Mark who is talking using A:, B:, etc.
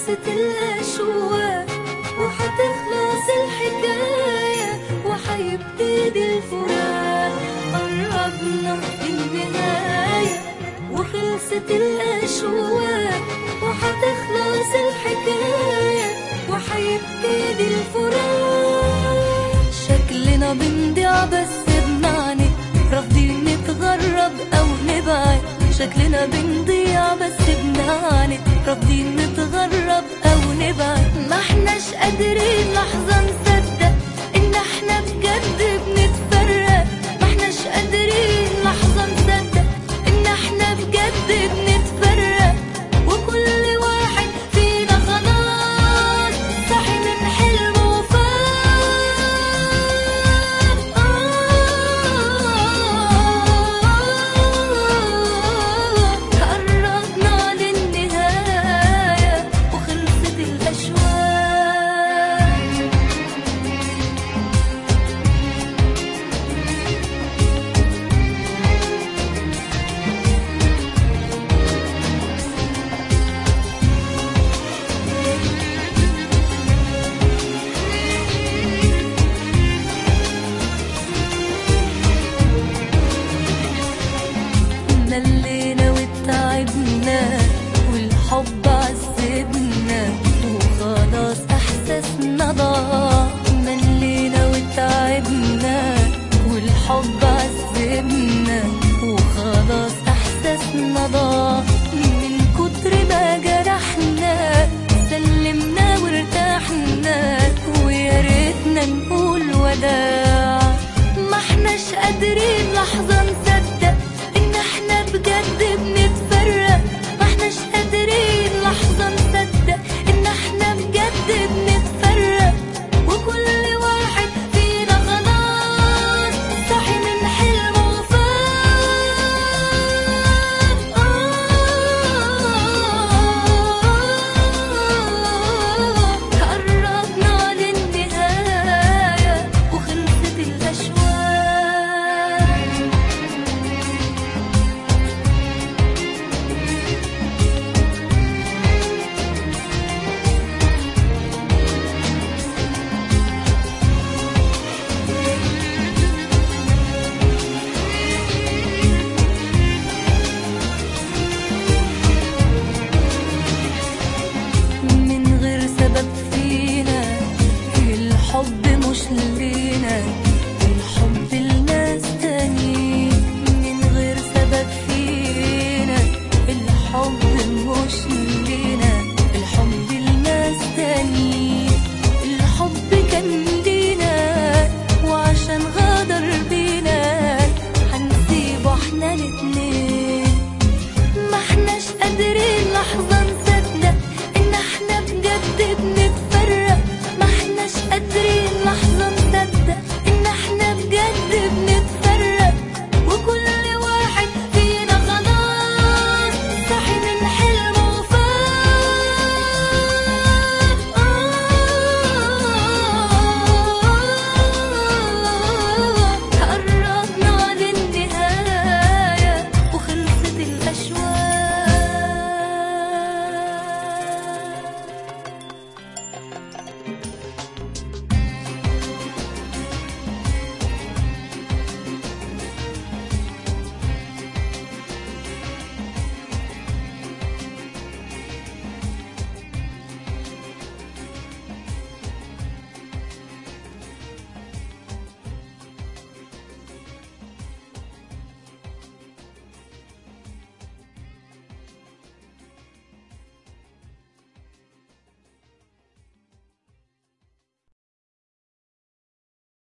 A: خلصت الأشواق وحتخلص الحكاية وحيبتدي الفراق قربنا النهاية وخلصت الأشواق وحتخلص الحكاية وحيبتدي الفراق شكلنا بنضيع بس بمعنى رافضين نتغرب أو نبعد شكلنا بنضيع بس بنعاني رافضين نتغرب أو نبعد ما احناش قادرين لحظة نصدق إن احنا بجد بنتفرق ما احناش قادرين لحظة نصدق إن احنا بجد بنتفرق وكل واحد فينا خلاص صاحي من حلمه وفاق قربنا للنهاية وخلصت الأشواق ملينا وتعبنا والحب عذبنا وخلاص احساسنا ضاع ملينا وتعبنا والحب عذبنا وخلاص احساسنا ضاع من كتر ما جرحنا سلمنا وارتحنا ويا ريتنا نقول وداع ما احناش قادرين لحظة